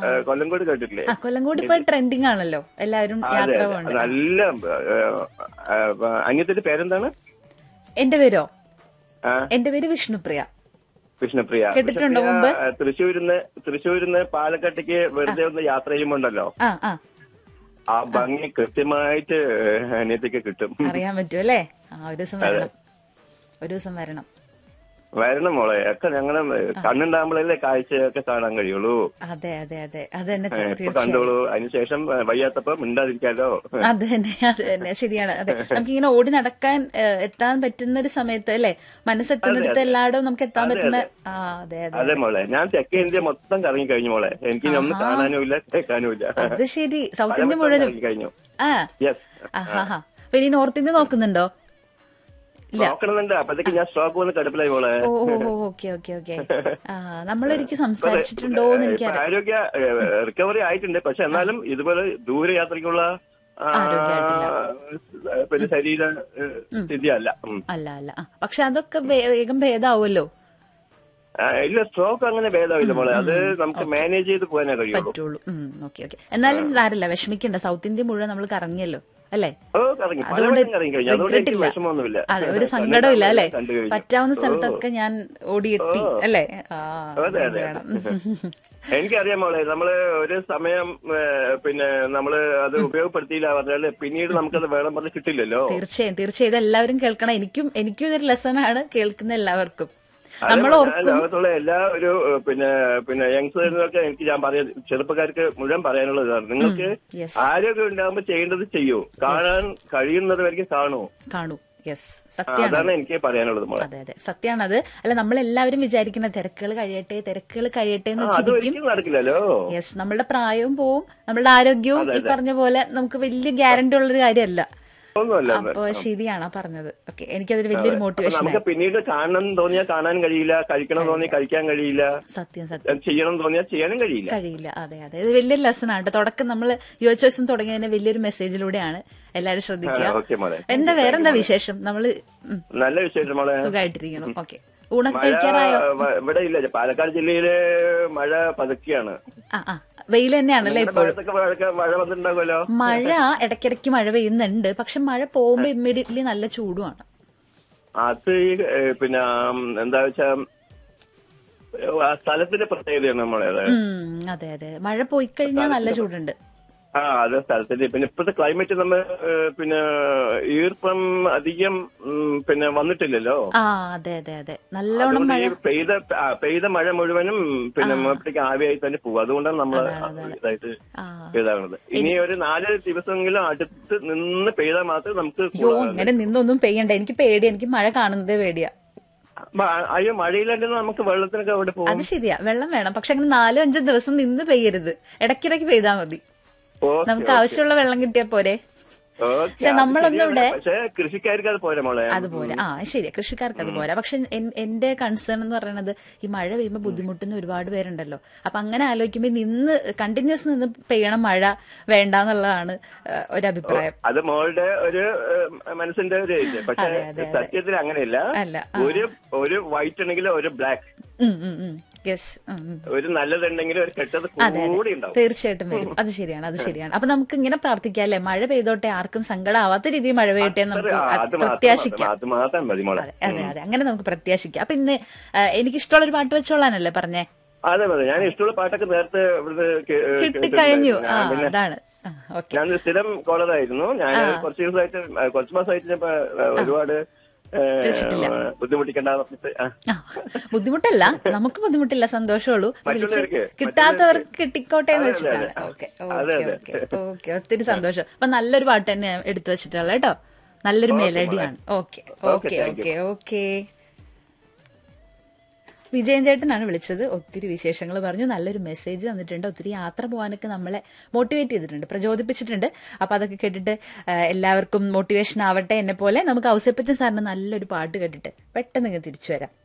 ഏ, കൊല്ലങ്കോട് കേട്ടിട്ടില്ലേ ആ കൊല്ലങ്കോട് ഇപ്പൊ ട്രെൻഡിങ് ആണല്ലോ എല്ലാവരും അതെ യാത്ര അതെ പോകണ്ട നല്ല അങ്ങനത്തെ പേരെന്താണ് എന്റെ പേരോ ആ എന്റെ പേര് വിഷ്ണുപ്രിയ കൃഷ്ണപ്രിയ കേട്ടിട്ടുണ്ടോ കൃഷ്ണപ്രിയ, മുമ്പ്? ഏ, തൃശ്ശൂരിന്ന് തൃശ്ശൂരിന്ന് പാലക്കാട്ടേക്ക് വെറുതെ ഒന്ന് യാത്ര ചെയ്യുമ്പോണ്ടല്ലോ ആ ആ ആ ഭംഗി കൃത്യമായിട്ട് അനിയത്തേക്ക് കിട്ടും അറിയാൻ പറ്റും അല്ലേ ആ ഒരു ദിവസം വരണം ഒരു ദിവസം വരണം വരണം മോളെ ഒക്കെ ഞങ്ങളെ കണ്ണുണ്ടാകുമ്പോഴല്ലേ കാഴ്ചയൊക്കെ കാണാൻ കഴിയുള്ളൂ അതെ അതെ അതെ അത് തന്നെ ഏ, ഇപ്പൊ തീർച്ചയായും കണ്ടോളൂ അതിനുശേഷം ഏ, വയ്യാത്തപ്പോ മിണ്ടാതിരിക്കാലോ അത് തന്നെ അത് തന്നെ ശരിയാണ് അതെ നമുക്കിങ്ങനെ ഓടി നടക്കാൻ ഏഹ്, എത്താൻ പറ്റുന്ന ഒരു സമയത്ത് അല്ലേ മനസ്സെത്തുന്നിടത്ത് എല്ലായിടവും നമുക്ക് എത്താൻ പറ്റുന്ന ആ അതെ അതെ അതെ മോളെ ഞാൻ തെക്കേ ഇന്ത്യ മൊത്തം കറങ്ങി കഴിഞ്ഞു മോളെ എനിക്ക് ഇനി ഒന്നും കാണാനും ഇല്ല കേൾക്കാനും ഇല്ല അത് ശരി സൗത്ത് ഇന്ത്യ പലവട്ടം മുഴുവനും കറങ്ങി കഴിഞ്ഞു ആ യെസ് ആഹാ അപ്പൊ ഇനി നോർത്ത് ഇന്ത്യ നോക്കുന്നുണ്ടോ നോക്കണമെന്നുണ്ട് അപ്പഴത്തേക്ക് ഞാൻ സ്റ്റോക്ക് വന്ന് കടുപ്പിലായി മോളെ ഓ ഓ ഓക്കെ ഓക്കെ ഓക്കെ ആ നമ്മളൊരിക്കൽ സംസാരിച്ചിട്ടുണ്ടോ എന്ന് ഇപ്പൊ എനിക്കറിയാം ആരോഗ്യ റിക്കവറി ആയിട്ടുണ്ട് പക്ഷെ എന്നാലും ഇതുപോലെ ദൂരയാത്രയ്ക്കുള്ള ആ, പിന്നെ ശരീര ഏ, സ്ഥിതിയല്ല ഉം. അല്ല അല്ല ആ പക്ഷെ അതൊക്കെ വേ- വേഗം ഭേദാവുമല്ലോ ആ, ഇല്ല സ്ട്രോക്ക് അങ്ങനെ ഭേദമില്ല മോളെ അത് നമുക്ക് മാനേജ് ചെയ്ത് പോകാനേ കഴിയുള്ളൂ പറ്റുള്ളൂ ഓക്കെ ഓക്കെ എന്നാലും സാരില്ല വിഷമിക്കണ്ട സൗത്ത് ഇന്ത്യ മുഴുവൻ നമ്മൾ കറങ്ങിയല്ലോ അല്ലേ ഓ കറങ്ങി അതുകൊണ്ട് പലവട്ടം കറങ്ങി കഴിഞ്ഞു അതുകൊണ്ട് regret എനിക്ക് ഇല്ല. വിഷമമൊന്നുമില്ല അതെ ഒരു സങ്കടമില്ല അല്ലേ കണ്ടു കഴിഞ്ഞു. പറ്റാവുന്ന സ്ഥലത്തൊക്കെ ഞാൻ ഓടിയെത്തി അല്ലേ ആ അതെ അതെ വേണം എനിക്കറിയാം മോളെ നമ്മള് ഒരു സമയം ഏ, പിന്നെ നമ്മള് അത് ഉപയോഗപ്പെടുത്തിയില്ല പറഞ്ഞാല് പിന്നീട് നമുക്കത് വേണം പറഞ്ഞ് കിട്ടില്ലല്ലോ തീർച്ചയായും തീർച്ചയായും ഇത് എല്ലാവരും കേൾക്കണം എനിക്കും എനിക്കും ഇതൊരു ലെസൺ ആണ് കേൾക്കുന്ന എല്ലാവർക്കും അതെ, നമ്മൾ ഞാൻ ഓർക്കും ലോകത്തുള്ള എല്ലാ ഒരു ഏ, പിന്നെ പിന്നെ യങ്സ്റ്റേഴ്സിനൊക്കെ എനിക്ക് ഞാൻ പറയാ ചെറുപ്പക്കാർക്ക് മുഴുവൻ പറയാനുള്ളത് ഇതാണ് നിങ്ങൾക്ക് യെസ് ആരോഗ്യം ഉണ്ടാകുമ്പോൾ ചെയ്യേണ്ടത് ചെയ്യൂ കാണാൻ കഴിയുന്നത് വரைക്കും കാണൂ കാണൂ യെസ് ആ, സത്യമാണ് അതാണ് എനിക്ക് പറയാനുള്ളത് മോളെ അതെ അതെ സത്യമാണത് അല്ല നമ്മൾ എല്ലാവരും വിചാരിക്കുന്ന തിരക്കുകൾ കഴിയട്ടെ തിരക്കുകൾ കഴിയട്ടെ എന്ന് ആ, അത് വെച്ചിരിക്കും ഒരിക്കലും നടക്കില്ലല്ലോ യെസ് നമ്മളുടെ പ്രായവും പോവും നമ്മളുടെ ആരോഗ്യവും ഈ പറഞ്ഞ പോലെ നമുക്ക് വലിയ ഗ്യാരണ്ടി ഉള്ളൊരു കാര്യമല്ല ഒന്നുമല്ല അത്. അപ്പൊ ശരിയാണ് ആ പറഞ്ഞത് ഓക്കെ എനിക്കതൊരു വലിയൊരു അപ്പൊ മോട്ടിവേഷൻ നമുക്ക് പിന്നീട് കാണണം എന്ന് തോന്നിയാൽ കാണാൻ കഴിയില്ല കഴിക്കണം തോന്നിയാൽ കഴിക്കാൻ കഴിയില്ല സത്യം സത്യം ചെയ്യണം എന്ന് തോന്നിയാൽ ചെയ്യാനും കഴിയില്ല കഴിയില്ല അതെ അതെ ഇത് വലിയൊരു ലെസൺ ആണ് ട്ടോ. തുടക്കം നമ്മൾ യുവ ചോയ്സും തുടങ്ങിയതിന് വലിയൊരു മെസ്സേജിലൂടെയാണ് എല്ലാവരും ശ്രദ്ധിക്കുക ഓക്കെ മോളെ എന്താ വേറെന്താ വിശേഷം നമ്മള് ഉം, നല്ല വിശേഷം മോളെ സുഖമായിട്ടിരിക്കണം ഓക്കെ ഊണൊക്കെ മഴ കഴിക്കാറായോ വ- ഇവിടെ ഇല്ല പാലക്കാട് ജില്ലയില് മഴ പതുക്കിയാണ് ആ ആ വെയിൽ തന്നെയാണല്ലേ നിങ്ങളുടെ ഇപ്പോൾ ഭാഗത്തൊക്കെ മഴ മഴ വന്നിട്ടുണ്ടാകുമല്ലോ മഴ ഇടയ്ക്കിടയ്ക്ക് മഴ പെയ്യുന്നുണ്ട് പക്ഷെ മഴ പോകുമ്പോ ഇമ്മീഡിയറ്റ്ലി നല്ല ചൂടുമാണ് അത് ഈ ഏ, പിന്നെ ഉം, എന്താ വെച്ചാ ആ സ്ഥലത്തിന്റെ പ്രത്യേകതയാണ് നമ്മളെ അത്. ഉം, അതെ അതെ മഴ പോയി കഴിഞ്ഞാൽ നല്ല ചൂടുണ്ട് ആ അത് സ്ഥലത്തിന്റെ പിന്നെ ഇപ്പോഴത്തെ ക്ലൈമറ്റ് നമ്മൾ ഏ, പിന്നെ ഈർപ്പം അധികം ഉം, പിന്നെ വന്നിട്ടില്ലല്ലോ ആ അതെ അതെ അതെ നല്ലോണം അതുകൊണ്ട് മഴ ഈ പെയ്ത ആ, പെയ്ത മഴ മുഴുവനും പിന്നെ മുകളിലേക്ക് ആവിയായി തന്നെ പോകും അതുകൊണ്ടാണ് നമ്മൾ ഇതായിട്ട് ആ ഇതാകുന്നത് ഇനി ഒരു നാല് ദിവസമെങ്കിലും അടുത്ത് നിന്ന് പെയ്താൽ മാത്രമേ നമുക്ക് അയ്യോ അങ്ങനെ നിന്നൊന്നും പെയ്യണ്ട എനിക്ക് പേടി എനിക്ക് മഴ കാണുന്നതേ പേടിയാ മ- അയ്യോ മഴയില്ലെങ്കിൽ നമുക്ക് വെള്ളത്തിനൊക്കെ അവിടെ പോകും അത് ശരിയാ വെള്ളം വേണം പക്ഷെ അങ്ങനെ നാലും അഞ്ചും ദിവസം നിന്ന് പെയ്യരുത് ഇടയ്ക്കിടയ്ക്ക് പെയ്താൽ മതി ഓക്കെ, നമുക്ക് ആവശ്യമുള്ള വെള്ളം കിട്ടിയാ പോരെ ഓക്കെ, പക്ഷെ അത് നമ്മളൊന്നും ശരിയാണ്. ഇവിടെ- പക്ഷേ കൃഷിക്കാർക്ക് അത് പോരെ മോളെ അതുപോലെ ആ ശരിയാ കൃഷിക്കാർക്ക് അതുപോലെ പക്ഷെ എൻ- എന്റെ കൺസേൺ എന്ന് പറയുന്നത് ഈ മഴ പെയ്യുമ്പോൾ ബുദ്ധിമുട്ടുന്ന ഒരുപാട് പേരുണ്ടല്ലോ അപ്പൊ അങ്ങനെ ആലോചിക്കുമ്പോൾ നിന്ന് കണ്ടിന്യൂസ് നിന്ന് പെയ്യണം മഴ വേണ്ടെന്നുള്ളതാണ് ഏഹ്, ഒരു അഭിപ്രായം അത് മോളുടെ ഒരു ഏഹ്, മനസ്സിന്റെ ഒരു ഇത് പക്ഷെ അതെ, അതെ, അതെ. സത്യത്തിൽ അങ്ങനെയല്ല അല്ല ഒരു ഒരു വൈറ്റ് ഉണ്ടെങ്കിൽ ഒരു ബ്ലാക്ക് യെസ് ഒരു നല്ലതുണ്ടെങ്കിൽ ഒരു കെട്ടത് അതെ കൂടി അതെ ഉണ്ടാവും തീർച്ചയായിട്ടും വരും അത് ശരിയാണ് അത് ശരിയാണ് അപ്പൊ നമുക്ക് ഇങ്ങനെ പ്രാർത്ഥിക്കാം അല്ലെ മഴ പെയ്തോട്ടെ ആർക്കും സങ്കടമാവാത്ത രീതിയിൽ മഴ പെയ്യട്ടെ എന്ന് നമുക്ക് ആ, അത് മാത്രം പ്രത്യാശിക്കാം അത് മാത്രം മതി മോളെ അതെ അതെ അതെ അങ്ങനെ നമുക്ക് പ്രത്യാശിക്കാം അപ്പൊ ഇന്ന് ആ, എനിക്ക് ഇഷ്ടമുള്ള ഒരു പാട്ട് വെച്ചോളാനല്ലേ പറഞ്ഞേ അതെ അതെ ഞാൻ ഇഷ്ടമുള്ള പാട്ടൊക്കെ നേരത്തെ ഇവിടുന്ന് കേ- ഏഹ് കിട്ടിക്കഴിഞ്ഞു ആ ഞാൻ പിന്നെ അതാണ് ഓക്കെ ഞാൻ സ്ഥിരം കോളറായിരുന്നു ഞാൻ കുറച്ച് ദിവസമായിട്ട് ഏഹ്, കുറച്ച് മാസമായിട്ട് ഞാൻ ഇപ്പൊ, ഏഹ്, ഒരുപാട് ഏഹ്, വിളിച്ചിട്ടില്ല. ബുദ്ധിമുട്ടിക്കണ്ട പറഞ്ഞിട്ട് ആ. ബുദ്ധിമുട്ടല്ല നമുക്ക് ബുദ്ധിമുട്ടില്ല സന്തോഷമുള്ളൂ അപ്പൊ വിളിച്ച് മറ്റുള്ളവർക്ക്, കിട്ടാത്തവർക്ക് കിട്ടിക്കോട്ടെ എന്ന് അതെ, വെച്ചിട്ടാണ് അതെ. ഓക്കെ അതെ, ഓക്കെ അതെ. ഓക്കെ ഓക്കെ ഒത്തിരി സന്തോഷം അപ്പൊ നല്ലൊരു പാട്ട് തന്നെ എടുത്തു വെച്ചിട്ടുള്ള കേട്ടോ നല്ലൊരു മെലഡിയാണ് okay okay thank okay okay Vijayan ചേട്ടനാണ് വിളിച്ചത് ഒത്തിരി വിശേഷങ്ങൾ പറഞ്ഞു നല്ലൊരു മെസ്സേജ് തന്നിട്ടുണ്ട് ഒത്തിരി യാത്ര പോകാനൊക്കെ നമ്മളെ മോട്ടിവേറ്റ് ചെയ്തിട്ടുണ്ട് പ്രചോദിപ്പിച്ചിട്ടുണ്ട് അപ്പൊ അതൊക്കെ കേട്ടിട്ട് ആ, എല്ലാവർക്കും മോട്ടിവേഷൻ ആവട്ടെ എന്നെ പോലെ നമുക്ക് ഔസേപ്പച്ചൻ സാറിന് നല്ലൊരു പാട്ട് കേട്ടിട്ട് പെട്ടെന്ന് ഇങ്ങ് തിരിച്ചു വരാം